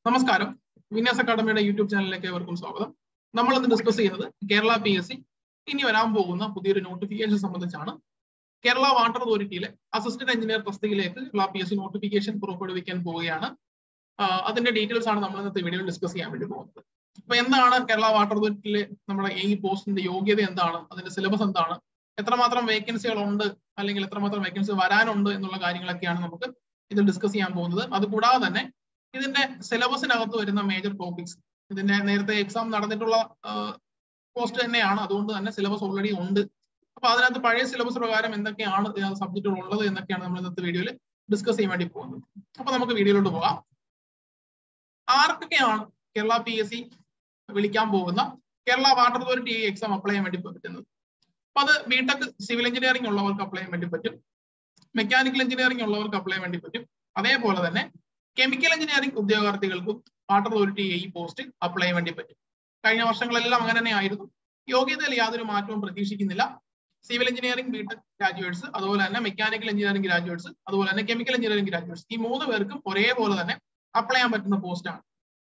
നമസ്കാരം വിന്യാസ് അക്കാദമിയുടെ യൂട്യൂബ് ചാനലിലേക്ക് ഏവർക്കും സ്വാഗതം നമ്മൾ ഇന്ന് ഡിസ്കസ് ചെയ്യുന്നത് കേരള പി എസ് സി ഇനി വരാൻ പോകുന്ന പുതിയൊരു നോട്ടിഫിക്കേഷൻ സംബന്ധിച്ചാണ് Kerala water authority assistant engineer തസ്തികയിലേക്ക് Kerala P S C notification പുറപ്പെടുവിക്കാൻ പോവുകയാണ് ആഹ് അതിന്റെ ഡീറ്റെയിൽസ് ആണ് നമ്മൾ ഇന്നത്തെ വീഡിയോയിൽ ഡിസ്കസ് ചെയ്യാൻ വേണ്ടി പോകുന്നത് അപ്പൊ എന്താണ് കേരള വാട്ടർ അതോറിറ്റിയിലെ നമ്മുടെ ഈ പോസ്റ്റിന്റെ യോഗ്യത എന്താണ് അതിന്റെ സിലബസ് എന്താണ് എത്രമാത്രം വേക്കൻസികൾ ഉണ്ട് അല്ലെങ്കിൽ എത്രമാത്രം വേക്കൻസി വരാനുണ്ട് എന്നുള്ള കാര്യങ്ങളൊക്കെയാണ് നമുക്ക് ഇത് ഡിസ്കസ് ചെയ്യാൻ പോകുന്നത് അതുകൂടാതെ തന്നെ ഇതിന്റെ സിലബസിനകത്ത് വരുന്ന മേജർ ടോപ്പിക്സ് ഇതിന്റെ നേരത്തെ എക്സാം നടന്നിട്ടുള്ള പോസ്റ്റ് തന്നെയാണ് അതുകൊണ്ട് തന്നെ സിലബസ് ഓൾറെഡി ഉണ്ട് അപ്പൊ അതിനകത്ത് പഴയ സിലബസ് പ്രകാരം എന്തൊക്കെയാണ് സബ്ജക്റ്റുകൾ ഉള്ളത് എന്നൊക്കെയാണ് നമ്മൾ ഇന്നത്തെ വീഡിയോയിൽ ഡിസ്കസ് ചെയ്യാൻ വേണ്ടി പോകുന്നത് അപ്പൊ നമുക്ക് വീഡിയോയിലോട്ട് പോകാം ആർക്കൊക്കെയാണ് കേരള പി എസ് സി വിളിക്കാൻ പോകുന്ന കേരള വാട്ടർ അതോറിറ്റി ഈ എക്സാം അപ്ലൈ ചെയ്യാൻ വേണ്ടി പറ്റുന്നത് അപ്പൊ അത് ബിടെക് സിവിൽ എഞ്ചിനീയറിംഗ് ഉള്ളവർക്ക് അപ്ലൈ ചെയ്യാൻ വേണ്ടി പറ്റും മെക്കാനിക്കൽ എഞ്ചിനീയറിംഗ് ഉള്ളവർക്ക് അപ്ലൈ ചെയ്യാൻ വേണ്ടി പറ്റും അതേപോലെ തന്നെ കെമിക്കൽ എഞ്ചിനീയറിംഗ് ഉദ്യോഗാർത്ഥികൾക്കും വാട്ടർ അതോറിറ്റി ഈ പോസ്റ്റ് അപ്ലൈ ചെയ്യാൻ വേണ്ടി പറ്റും കഴിഞ്ഞ വർഷങ്ങളെല്ലാം അങ്ങനെ തന്നെ ആയിരുന്നു യോഗ്യതയിൽ യാതൊരു മാറ്റവും പ്രതീക്ഷിക്കുന്നില്ല സിവിൽ എഞ്ചിനീയറിംഗ് ബിടെക് ഗ്രാജുവേറ്റ്സ് അതുപോലെ തന്നെ മെക്കാനിക്കൽ എഞ്ചിനീയറിംഗ് ഗ്രാജുവേറ്റ്സ് അതുപോലെ തന്നെ കെമിക്കൽ എഞ്ചിനീയറിംഗ് ഗ്രാജുവേറ്റ്സ് ഈ മൂന്ന് പേർക്കും ഒരേപോലെ തന്നെ അപ്ലൈ ചെയ്യാൻ പറ്റുന്ന പോസ്റ്റാണ്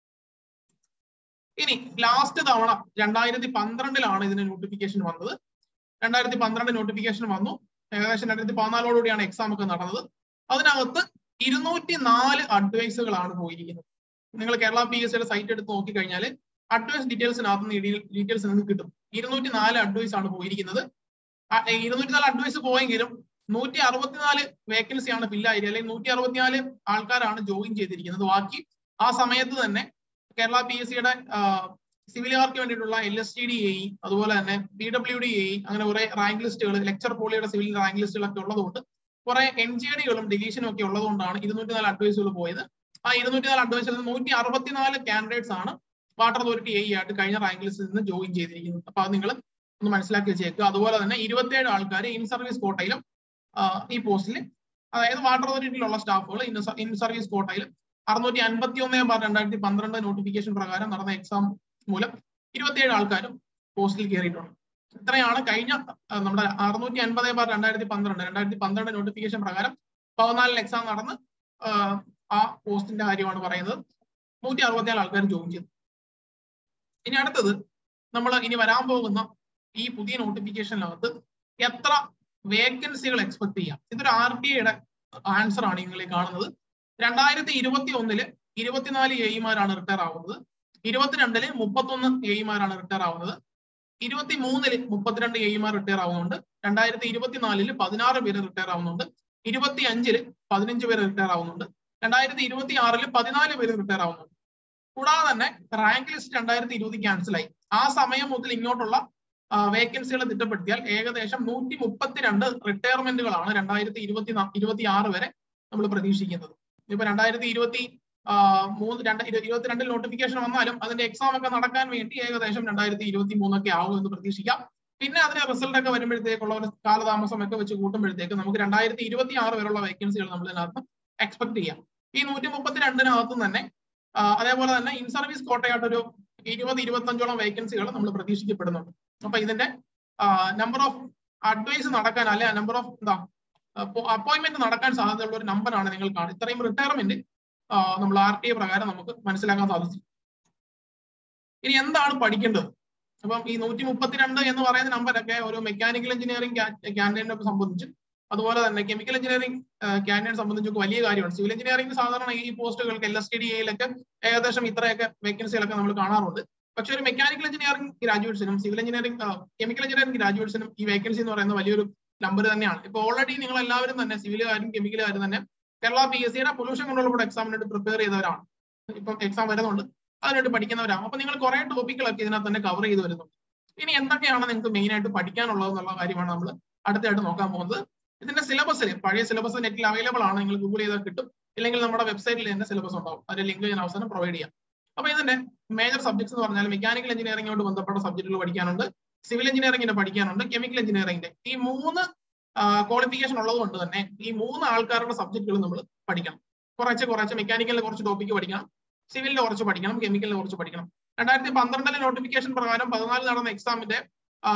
ഇനി ലാസ്റ്റ് തവണ രണ്ടായിരത്തി പന്ത്രണ്ടിലാണ് ഇതിന് നോട്ടിഫിക്കേഷൻ വന്നത് രണ്ടായിരത്തി പന്ത്രണ്ട് നോട്ടിഫിക്കേഷൻ വന്നു ഏകദേശം രണ്ടായിരത്തി പതിനാലോടുകൂടിയാണ് എക്സാം ഒക്കെ നടന്നത് അതിനകത്ത് ഇരുന്നൂറ്റി നാല് അഡ്വൈസുകളാണ് പോയിരിക്കുന്നത് നിങ്ങൾ കേരള പി എസ് സിയുടെ സൈറ്റ് എടുത്ത് നോക്കിക്കഴിഞ്ഞാൽ അഡ്വൈസ് ഡീറ്റെയിൽസിനകത്ത് ഡീറ്റെയിൽസ് നിങ്ങൾക്ക് കിട്ടും ഇരുന്നൂറ്റി നാല് അഡ്വൈസ് ആണ് പോയിരിക്കുന്നത് ഇരുന്നൂറ്റി നാല് അഡ്വൈസ് പോയെങ്കിലും നൂറ്റി അറുപത്തിനാല് വേക്കൻസിയാണ് ഫില്ലായി അല്ലെങ്കിൽ നൂറ്റി അറുപത്തിനാല് ആൾക്കാരാണ് ജോയിൻ ചെയ്തിരിക്കുന്നത് ബാക്കി ആ സമയത്ത് തന്നെ കേരള പി എസ് സിയുടെ സിവിലുകാർക്ക് വേണ്ടിയിട്ടുള്ള L S T D A അതുപോലെ തന്നെ പി ഡബ്ല്യു ഡി എ അങ്ങനെ കുറെ റാങ്ക് ലിസ്റ്റുകൾ ലെക്ചർ പോളിയുടെ സിവിൽ റാങ്ക് ലിസ്റ്റുകളൊക്കെ ഉള്ളതുകൊണ്ട് കുറെ എൻ ജി ഡികളും ഡിലീഷനും ഒക്കെ ഉള്ളതുകൊണ്ടാണ് ഇരുന്നൂറ്റി നാല് അഡ്വൈസുകൾ പോയത് ആ ഇരുന്നൂറ്റി നാല് അഡ്വൈസിൽ നിന്ന് നൂറ്റി അറുപത്തിനാല് കാൻഡിഡേറ്റ്സ് ആണ് വാട്ടർ അതോറിറ്റി എ ആയിട്ട് കഴിഞ്ഞ റാങ്ക് ലിസ്റ്റിൽ നിന്ന് ജോയിൻ ചെയ്തിരിക്കുന്നത് അപ്പൊ അത് നിങ്ങൾ ഒന്ന് മനസ്സിലാക്കി വെച്ചേക്കുക അതുപോലെ തന്നെ ഇരുപത്തിയേഴ് ആൾക്കാർ ഇൻ സർവീസ് കോട്ടയിലും ഈ പോസ്റ്റിൽ അതായത് വാട്ടർ അതോറിറ്റിയിലുള്ള സ്റ്റാഫുകൾ ഇൻ സർവീസ് കോട്ടയിലും അറുന്നൂറ്റി അൻപത്തി ഒന്ന് ബാർ രണ്ടായിരത്തി പന്ത്രണ്ട് നോട്ടിഫിക്കേഷൻ പ്രകാരം നടന്ന എക്സാം മൂലം ഇരുപത്തിയേഴ് ആൾക്കാരും പോസ്റ്റിൽ കയറിയിട്ടുണ്ട് ഇത്രയാണ് കഴിഞ്ഞ നമ്മുടെ അറുന്നൂറ്റി അൻപത് ബാർ രണ്ടായിരത്തി പന്ത്രണ്ട് രണ്ടായിരത്തി പന്ത്രണ്ട് നോട്ടിഫിക്കേഷൻ പ്രകാരം പതിനാലിൽ എക്സാം നടന്ന് ആ പോസ്റ്റിന്റെ കാര്യമാണ് പറയുന്നത് നൂറ്റി അറുപത്തിനാല് ആൾക്കാർ ജോയിൻ ചെയ്തു ഇനി അടുത്തത് നമ്മൾ ഇനി വരാൻ പോകുന്ന ഈ പുതിയ നോട്ടിഫിക്കേഷനകത്ത് എത്ര വേക്കൻസികൾ എക്സ്പെക്ട് ചെയ്യാം ഇതൊരു ആർ ടി ഐയുടെ ആൻസർ ആണ് നിങ്ങൾ കാണുന്നത് രണ്ടായിരത്തി ഇരുപത്തി ഒന്നില് ഇരുപത്തിനാല് എയിമാരാണ് റിട്ടയർ ആവുന്നത് ഇരുപത്തിരണ്ടില് മുപ്പത്തൊന്ന് എയിമാരാണ് റിട്ടയർ ആവുന്നത് ഇരുപത്തി മൂന്നില് മുപ്പത്തിരണ്ട് എയിമാർ റിട്ടയർ ആവുന്നുണ്ട് രണ്ടായിരത്തി ഇരുപത്തിനാലില് പതിനാറ് പേര് റിട്ടയർ ആവുന്നുണ്ട് ഇരുപത്തി അഞ്ചില് പതിനഞ്ച് പേര് റിട്ടയർ ആവുന്നുണ്ട് രണ്ടായിരത്തി ഇരുപത്തി ആറില് പതിനാല് പേര് റിട്ടയർ ആവുന്നുണ്ട് കൂടാതെ തന്നെ റാങ്ക് ലിസ്റ്റ് രണ്ടായിരത്തി ഇരുപത് ക്യാൻസലായി ആ സമയം മുതൽ ഇങ്ങോട്ടുള്ള വേക്കൻസികൾ തിട്ടപ്പെടുത്തിയാൽ ഏകദേശം നൂറ്റി മുപ്പത്തിരണ്ട് റിട്ടയർമെന്റുകളാണ് രണ്ടായിരത്തി ഇരുപത്തി ഇരുപത്തി ആറ് വരെ നമ്മൾ പ്രതീക്ഷിക്കുന്നത് ഇപ്പൊ രണ്ടായിരത്തി ഇരുപത്തി മൂന്ന് രണ്ട് ഇരുപത്തിരണ്ടിൽ നോട്ടിഫിക്കേഷൻ വന്നാലും അതിന്റെ എക്സാം ഒക്കെ നടക്കാൻ വേണ്ടി ഏകദേശം രണ്ടായിരത്തി ഇരുപത്തി മൂന്നൊക്കെ ആവും എന്ന് പ്രതീക്ഷിക്കാം പിന്നെ അതിന്റെ റിസൾട്ട് ഒക്കെ വരുമ്പോഴത്തേക്കുള്ള ഒരു കാലതാമസം ഒക്കെ വെച്ച് കൂട്ടുമ്പോഴത്തേക്ക് നമുക്ക് രണ്ടായിരത്തി ഇരുപത്തി ആറ് വരെയുള്ള വേക്കൻസികൾ നമ്മൾ ഇതിനകത്ത് എക്സ്പെക്ട് ചെയ്യാം ഈ നൂറ്റി മുപ്പത്തിരണ്ടിനകത്തും തന്നെ അതേപോലെ തന്നെ ഇൻ സർവീസ് കോട്ടയായിട്ടൊരു ഇരുപത് ഇരുപത്തഞ്ചോളം വേക്കൻസികൾ നമ്മൾ പ്രതീക്ഷിക്കപ്പെടുന്നുണ്ട് അപ്പൊ ഇതിന്റെ നമ്പർ ഓഫ് അഡ്വൈസ് നടക്കാൻ അല്ലെ നമ്പർ ഓഫ് എന്താ അപ്പോയിന്റ്മെന്റ് നടക്കാൻ സാധ്യതയുള്ള ഒരു നമ്പറാണ് നിങ്ങൾ കാണുന്നത് ഇത്രയും റിട്ടയർമെന്റ് നമ്മൾ ആർ ടി ഐ പ്രകാരം നമുക്ക് മനസ്സിലാക്കാൻ സാധിച്ചു ഇനി എന്താണ് പഠിക്കേണ്ടത് അപ്പം ഈ നൂറ്റി മുപ്പത്തിരണ്ട് എന്ന് പറയുന്ന നമ്പറൊക്കെ ഒരു മെക്കാനിക്കൽ എഞ്ചിനീയറിംഗ് ക്യാൻഡിഡേറ്റിനെ സംബന്ധിച്ച് അതുപോലെ തന്നെ കെമിക്കൽ എഞ്ചിനീയറിംഗ് ക്യാൻഡിഡേറ്റ് സംബന്ധിച്ചൊക്കെ വലിയ കാര്യമാണ് സിവിൽ എഞ്ചിനീയറിംഗ് സാധാരണ ഈ പോസ്റ്റുകൾക്ക് എൽ എസ് ടി ഡി എയിലൊക്കെ ഏകദേശം ഇത്രയൊക്കെ വേക്കൻസികളൊക്കെ നമ്മൾ കാണാറുണ്ട് പക്ഷെ ഒരു മെക്കാനിക്കൽ എഞ്ചിനീയറിംഗ് ഗ്രാജുവേറ്റ്സിനും സിവിൽ എഞ്ചിനീയറിംഗ് കെമിക്കൽ എഞ്ചിനീയറിംഗ് ഗ്രാജുവേറ്റ്സിനും ഈ വേക്കൻസി എന്ന് പറയുന്ന വലിയൊരു നമ്പർ തന്നെയാണ് ഇപ്പൊ ഓൾറെഡി നിങ്ങൾ എല്ലാവരും തന്നെ സിവിലുകാരും കെമിക്കലുകാരും തന്നെ കേരള പി എസ് സിയുടെ പൊല്യൂഷൻ കൺട്രോൾ ബോർഡ് എക്സാമിന് വേണ്ടി പ്രിപ്പയർ ചെയ്തവരാണ് ഇപ്പം എക്സാം വരുന്നുണ്ട് അതിനുവേണ്ടി പഠിക്കുന്നവരാണ് അപ്പൊ നിങ്ങൾ കുറെ ടോപ്പിക്കുകളൊക്കെ ഇതിനകത്ത് തന്നെ കവർ ചെയ്ത് വരുന്നുണ്ട് ഇനി എന്തൊക്കെയാണ് നിങ്ങൾക്ക് മെയിൻ ആയിട്ട് പഠിക്കാനുള്ളത് എന്നുള്ള കാര്യമാണ് നമ്മൾ അടുത്തായിട്ട് നോക്കാൻ പോകുന്നത് ഇതിന്റെ സിലബസിൽ പഴയ സിലബസ് നെറ്റിൽ അവൈലബിൾ ആണ് നിങ്ങൾ ഗൂഗിൾ ചെയ്താൽ കിട്ടും ഇല്ലെങ്കിൽ നമ്മുടെ വെബ്സൈറ്റിൽ തന്നെ സിലബസ് ഉണ്ടാവും അതിന്റെ ലിങ്ക് ഞാൻ അവസാനം പ്രൊവൈഡ് ചെയ്യാം അപ്പൊ ഇതിന്റെ മേജർ സബ്ജക്ട്സ് എന്ന് പറഞ്ഞാൽ മെക്കാനിക്കൽ എഞ്ചിനീയറിംഗോട് ബന്ധപ്പെട്ട സബ്ജക്റ്റുകൾ പഠിക്കാനുണ്ട് സിവിൽ എഞ്ചിനീയറിംഗിന്റെ പഠിക്കാനുണ്ട് കെമിക്കൽ എഞ്ചിനീയറിംഗിന്റെ ഈ മൂന്ന് ക്വാളിഫിക്കേഷൻ ഉള്ളത് തന്നെ ഈ മൂന്ന് ആൾക്കാരുടെ സബ്ജക്റ്റുകൾ നമ്മൾ പഠിക്കണം കുറച്ച് കുറച്ച് മെക്കാനിക്കലിന്റെ കുറച്ച് ടോപ്പിക്ക് പഠിക്കണം സിവിലിന്റെ കുറച്ച് പഠിക്കണം കെമിക്കലിന്റെ കുറച്ച് പഠിക്കണം രണ്ടായിരത്തി പന്ത്രണ്ടിലെ നോട്ടിഫിക്കേഷൻ പ്രകാരം പതിനാല് നടന്ന എക്സാമിന്റെ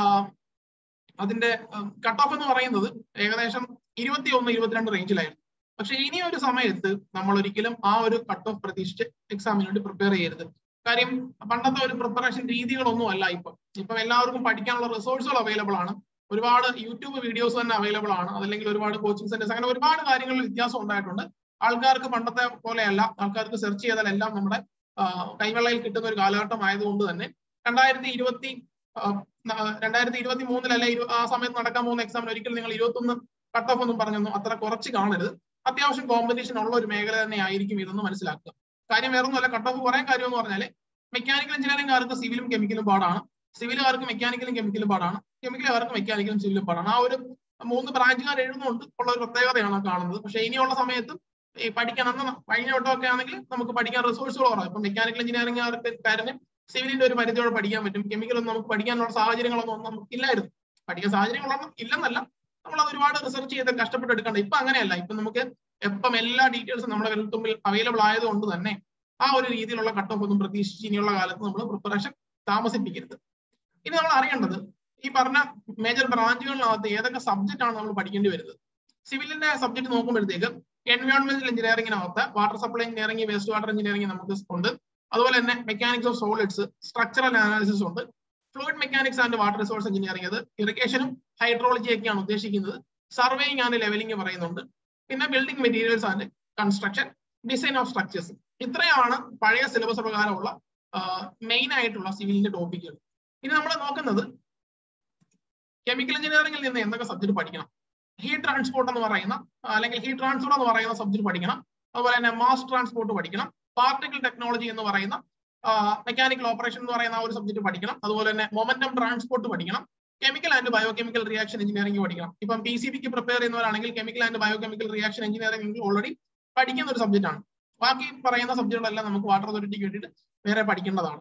അതിന്റെ കട്ട് ഓഫ് എന്ന് പറയുന്നത് ഏകദേശം ഇരുപത്തി ഒന്ന് ഇരുപത്തിരണ്ട് റേഞ്ചിലായിരുന്നു പക്ഷെ ഇനി ഒരു സമയത്ത് നമ്മൾ ഒരിക്കലും ആ ഒരു കട്ട് ഓഫ് പ്രതീക്ഷിച്ച് എക്സാമിന് വേണ്ടി പ്രിപ്പയർ ചെയ്യരുത് കാര്യം പണ്ടത്തെ ഒരു പ്രിപ്പറേഷൻ രീതികളൊന്നും അല്ല ഇപ്പൊ ഇപ്പം എല്ലാവർക്കും പഠിക്കാനുള്ള റിസോഴ്സുകൾ അവൈലബിൾ ആണ് ഒരുപാട് യൂട്യൂബ് വീഡിയോസ് തന്നെ അവൈലബിൾ ആണ് അതല്ലെങ്കിൽ ഒരുപാട് കോച്ചിങ് സെന്റേഴ്സ് അങ്ങനെ ഒരുപാട് കാര്യങ്ങളിൽ വ്യത്യാസം ഉണ്ടായിട്ടുണ്ട് ആൾക്കാർക്ക് പണ്ടത്തെ പോലെയല്ല ആൾക്കാർക്ക് സെർച്ച് ചെയ്താൽ എല്ലാം നമ്മുടെ കൈവെള്ളയിൽ കിട്ടുന്ന ഒരു കാലഘട്ടം ആയതുകൊണ്ട് തന്നെ രണ്ടായിരത്തി ഇരുപത്തി രണ്ടായിരത്തി ഇരുപത്തി മൂന്നിലല്ല ആ സമയത്ത് നടക്കാൻ പോകുന്ന എക്സാമിന് ഒരിക്കലും നിങ്ങൾ ഇരുപത്തൊന്ന് കട്ട് ഓഫ് ഒന്നും പറഞ്ഞൊന്നും അത്ര കുറച്ച് കാണരുത് അത്യാവശ്യം കോമ്പറ്റീഷൻ ഉള്ള ഒരു മേഖല തന്നെ ആയിരിക്കും ഇതെന്ന് മനസ്സിലാക്കുക കാര്യം വേറൊന്നുമല്ല കട്ട് ഓഫ് പറയാൻ കാര്യം എന്ന് പറഞ്ഞാൽ മെക്കാനിക്കൽ എഞ്ചിനീയറിംഗുകാർക്ക് സിവിലും കെമിക്കലും പാടാണ് സിവിലുകാർക്ക് മെക്കാനിക്കലും കെമിക്കലും പാടാണ് കെമിക്കലുകാർക്ക് മെക്കാനിക്കലും സിവിലും പാടാണ് ആ ഒരു മൂന്ന് ബ്രാഞ്ചുകാർ എഴുതുന്നുണ്ട് ഉള്ള ഒരു പ്രത്യേകതയാണ് കാണുന്നത് പക്ഷെ ഇനിയുള്ള സമയത്തും ഈ പഠിക്കാൻ അന്ന് കഴിഞ്ഞ വട്ടമൊക്കെ ആണെങ്കിൽ നമുക്ക് പഠിക്കാൻ റിസോഴ്സുകൾ കുറവാണ് ഇപ്പൊ മെക്കാനിക്കൽ എഞ്ചിനീയറിംഗുകാരന് സിവിലിന്റെ ഒരു പരിധിയോടെ പഠിക്കാൻ പറ്റും കെമിക്കലൊന്നും നമുക്ക് പഠിക്കാനുള്ള സാഹചര്യങ്ങളൊന്നും നമുക്ക് ഇല്ലായിരുന്നു പഠിക്കാൻ സാഹചര്യങ്ങളൊന്നും ഇല്ലെന്നല്ല നമ്മൾ അത് ഒരുപാട് റിസർച്ച് ചെയ്ത് കഷ്ടപ്പെട്ട് എടുക്കണ്ട ഇപ്പൊ അങ്ങനെയല്ല ഇപ്പൊ നമുക്ക് എപ്പം എല്ലാ ഡീറ്റെയിൽസും നമ്മുടെ വിരൽത്തുമ്പിൽ അവൈലബിൾ ആയതുകൊണ്ട് തന്നെ ആ ഒരു രീതിയിലുള്ള കട്ട് ഓഫ് ഒന്നും പ്രതീക്ഷിച്ച് ഇനിയുള്ള കാലത്ത് നമ്മൾ പ്രിപ്പറേഷൻ താമസിപ്പിക്കരുത് ഇനി നമ്മൾ അറിയേണ്ടത് ഈ പറഞ്ഞ മേജർ ബ്രാഞ്ചുകളിനകത്ത് ഏതൊക്കെ സബ്ജക്റ്റ് ആണ് നമ്മൾ പഠിക്കേണ്ടി വരുന്നത് സിവിലിന്റെ സബ്ജക്ട് നോക്കുമ്പോഴത്തേക്ക് എൻവയോൺമെന്റൽ എഞ്ചിനീയറിംഗിനകത്ത് water supply engineering waste water engineering നമുക്ക് ഉണ്ട് അതുപോലെ തന്നെ mechanics of solids structural analysis ഉണ്ട് fluid mechanics and water resource engineering അത് ഇറിഗേഷനും ഹൈഡ്രോളജി ഒക്കെയാണ് ഉദ്ദേശിക്കുന്നത് സർവേയിങ് ആൻഡ് ലെവലിംഗ് പറയുന്നുണ്ട് പിന്നെ building materials and construction design of structures ഇത്രയാണ് പഴയ സിലബസ് പ്രകാരമുള്ള മെയിൻ ആയിട്ടുള്ള സിവിലിന്റെ ടോപ്പിക്കുകൾ ഇനി നമ്മൾ നോക്കുന്നത് കെമിക്കൽ എഞ്ചിനീയറിംഗിൽ നിന്ന് എന്തൊക്കെ സബ്ജക്ട് പഠിക്കണം ഹീറ്റ് ട്രാൻസ്പോർട്ട് എന്ന് പറയുന്ന അല്ലെങ്കിൽ ഹീറ്റ് ട്രാൻസ്ഫർ എന്ന് പറയുന്ന സബ്ജക്ട് പഠിക്കണം അതുപോലെ തന്നെ മാസ് ട്രാൻസ്പോർട്ട് പഠിക്കണം പാർട്ടിക്കൽ ടെക്നോളജി എന്ന് പറയുന്ന മെക്കാനിക്കൽ ഓപ്പറേഷൻ എന്ന് പറയുന്ന ആ ഒരു സബ്ജക്ട് പഠിക്കണം അതുപോലെ തന്നെ മൊമെന്റം ട്രാൻസ്പോർട്ട് പഠിക്കണം chemical and bio chemical reaction engineering പഠിക്കണം ഇപ്പം പി സി ബിക്ക് പ്രിപ്പയർ ചെയ്യുന്നവരാണെങ്കിൽ chemical and bio chemical reaction engineering already പഠിക്കുന്ന ഒരു സബ്ജക്റ്റ് ആണ് ബാക്കി പറയുന്ന സബ്ജക്റ്റുകളെല്ലാം നമുക്ക് വാട്ടർ അതോറിറ്റിക്ക് വേണ്ടിയിട്ട് വേറെ പഠിക്കേണ്ടതാണ്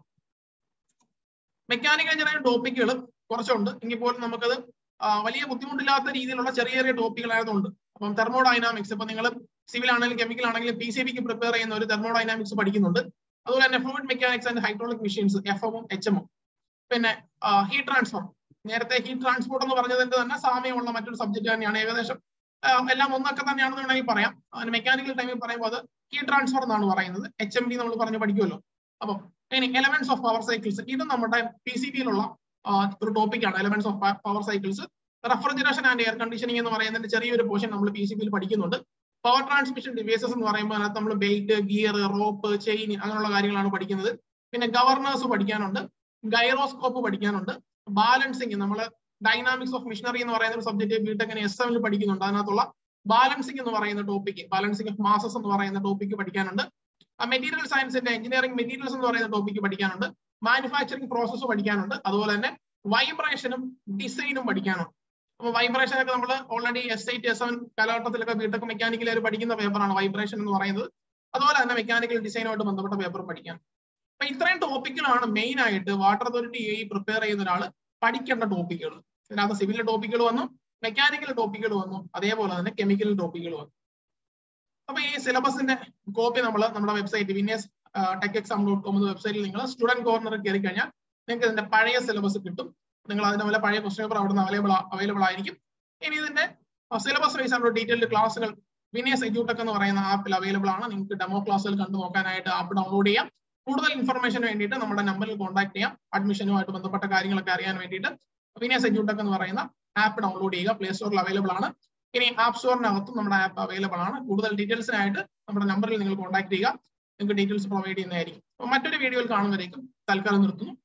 മെക്കാനിക്കൽ എഞ്ചിനീയറിംഗ് ടോപ്പിക്കുകൾ കുറച്ചുണ്ട് എങ്കിൽ പോലും നമുക്കത് വലിയ ബുദ്ധിമുട്ടില്ലാത്ത രീതിയിലുള്ള ചെറിയ ചെറിയ ടോപ്പിക്കുകളായതുകൊണ്ട് അപ്പം തെർമോഡൈനാമിക്സ് ഇപ്പൊ നിങ്ങൾ സിവിൽ ആണെങ്കിലും കെമിക്കൽ ആണെങ്കിലും പി സി ബിക്ക് പ്രിപ്പയർ ചെയ്യുന്ന ഒരു തെർമോഡൈനാമിക്സ് പഠിക്കുന്നുണ്ട് അതുപോലെ തന്നെ fluid mechanics and hydraulic machines F എമ്മും എച്ച് എമ്മും പിന്നെ ഹീറ്റ് ട്രാൻസ്ഫർ നേരത്തെ ഹീറ്റ് ട്രാൻസ്പോർട്ട് എന്ന് പറഞ്ഞതിന്റെ തന്നെ സാമ്യമുള്ള മറ്റൊരു സബ്ജക്ട് തന്നെയാണ് ഏകദേശം എല്ലാം ഒന്നൊക്കെ തന്നെയാണെന്ന് വേണമെങ്കിൽ പറയാം അതിന് മെക്കാനിക്കൽ ടൈമിൽ പറയുമ്പോൾ അത് ഹീറ്റ് ട്രാൻസ്ഫർ എന്നാണ് പറയുന്നത് എച്ച് എം ഡി നമ്മൾ പറഞ്ഞു പഠിക്കുമല്ലോ അപ്പം ഇനി എലമെന്റ്സ് ഓഫ് പവർ സൈക്കിൾസ് ഇത് നമ്മുടെ പി സി ബിയിലുള്ള ഒരു ടോപ്പിക്കാണ് elements of power cycles refrigeration and air conditioning എന്ന് പറയുന്നതിന്റെ ചെറിയൊരു പോർഷൻ നമ്മൾ പി സി ബിയിൽ പഠിക്കുന്നുണ്ട് പവർ ട്രാൻസ്മിഷൻ ഡിവൈസസ് എന്ന് പറയുമ്പോൾ അതിനകത്ത് നമ്മൾ ബെൽറ്റ് ഗിയർ റോപ്പ് ചെയിൻ അങ്ങനെയുള്ള കാര്യങ്ങളാണ് പഠിക്കുന്നത് പിന്നെ ഗവർണേഴ്സ് പഠിക്കാനുണ്ട് ഗൈറോസ്കോപ്പ് പഠിക്കാനുണ്ട് ബാലൻസിങ് നമ്മൾ ഡൈനാമിക്സ് ഓഫ് മിഷനറി എന്ന് പറയുന്ന ഒരു സബ്ജക്ട് ബിടെക്കിന് എസ് എമ്മിൽ പഠിക്കുന്നുണ്ട് അതിനകത്തുള്ള ബാലൻസിങ് എന്ന് പറയുന്ന ടോപ്പിക്ക് ബാലൻസിങ് ഓഫ് മാസസ് എന്ന് പറയുന്ന ടോപ്പിക്ക് പഠിക്കാനുണ്ട് മെറ്റീരിയൽ സയൻസിന്റെ എഞ്ചിനീയറിംഗ് മെറ്റീരിയൽസ് എന്ന് പറയുന്ന ടോപ്പിക്ക് പഠിക്കാനുണ്ട് മാനുഫാക്ചറിംഗ് പ്രോസസ്സ് പഠിക്കാനുണ്ട് അതുപോലെ തന്നെ വൈബ്രേഷനും ഡിസൈനും പഠിക്കാനുണ്ട് അപ്പൊ വൈബ്രേഷൻ ഒക്കെ നമ്മൾ already S I T S seven കാലഘട്ടത്തിലൊക്കെ ബിടെക് മെക്കാനിക്കൽ പഠിക്കുന്ന പേപ്പറാണ് വൈബ്രേഷൻ എന്ന് പറയുന്നത് അതുപോലെ തന്നെ മെക്കാനിക്കൽ ഡിസൈനുമായിട്ട് ബന്ധപ്പെട്ട പേപ്പർ പഠിക്കാൻ അപ്പൊ ഇത്രയും ടോപ്പിക്കുകളാണ് മെയിൻ ആയിട്ട് വാട്ടർ അതോറിറ്റി എ പ്രിപ്പയർ ചെയ്യുന്ന ഒരാൾ പഠിക്കേണ്ട ടോപ്പിക്കുകൾ ഇതിനകത്ത് സിവിൽ ടോപ്പിക്കുകൾ വന്നു മെക്കാനിക്കൽ ടോപ്പിക്കുകൾ വന്നു അതേപോലെ തന്നെ കെമിക്കൽ ടോപ്പിക്കുകൾ വന്നു അപ്പൊ ഈ സിലബസിന്റെ കോപ്പി നമ്മൾ നമ്മുടെ website Vinyas tech exam dot com എന്ന വെബ്സൈറ്റിൽ നിങ്ങൾ സ്റ്റുഡന്റ് കോർണറിൽ കയറി കഴിഞ്ഞാൽ നിങ്ങൾക്ക് ഇതിന്റെ പഴയ സിലബസ് കിട്ടും നിങ്ങൾ അതിന്റെ പോലെ പഴയ ക്വസ്റ്റ്യൻ പേപ്പർ അവിടെ നിന്ന് അവൈലബിൾ അവൈലബിൾ ആയിരിക്കും ഇനി ഇതിന്റെ സിലബസ് വൈസ് ആയിട്ടുള്ള ഡീറ്റെയിൽഡ് ക്ലാസ്സുകൾ വിനിയസ് എഡ്യൂടെക് എന്ന് പറയുന്ന ആപ്പിൽ അവൈലബിൾ ആണ് നിങ്ങൾക്ക് ഡെമോ ക്ലാസ്സുകൾ കണ്ടു നോക്കാനായിട്ട് ആപ്പ് ഡൗൺലോഡ് ചെയ്യാം കൂടുതൽ ഇൻഫർമേഷന് വേണ്ടിയിട്ട് നമ്മുടെ നമ്പറിൽ കോൺടാക്ട് ചെയ്യാം അഡ്മിഷനുമായിട്ട് ബന്ധപ്പെട്ട കാര്യങ്ങളൊക്കെ അറിയാൻ വേണ്ടിയിട്ട് വിനിയസ് എഡ്യൂടെക് എന്ന് പറയുന്ന ആപ്പ് ഡൗൺലോഡ് ചെയ്യുക പ്ലേ സ്റ്റോറിൽ അവൈലബിൾ ആണ് ഇനി ആപ്പ് സ്റ്റോറിനകത്തും നമ്മുടെ ആപ്പ് അവൈലബിൾ ആണ് കൂടുതൽ ഡീറ്റെയിൽസിനായിട്ട് നമ്മുടെ നമ്പറിൽ നിങ്ങൾ കോൺടാക്ട് ചെയ്യുക നിങ്ങൾക്ക് ഡീറ്റെയിൽസ് പ്രൊവൈഡ് ചെയ്യുന്നതായിരിക്കും മറ്റൊരു വീഡിയോയിൽ കാണുന്നവരേക്കും തൽക്കാലം നിർത്തുന്നു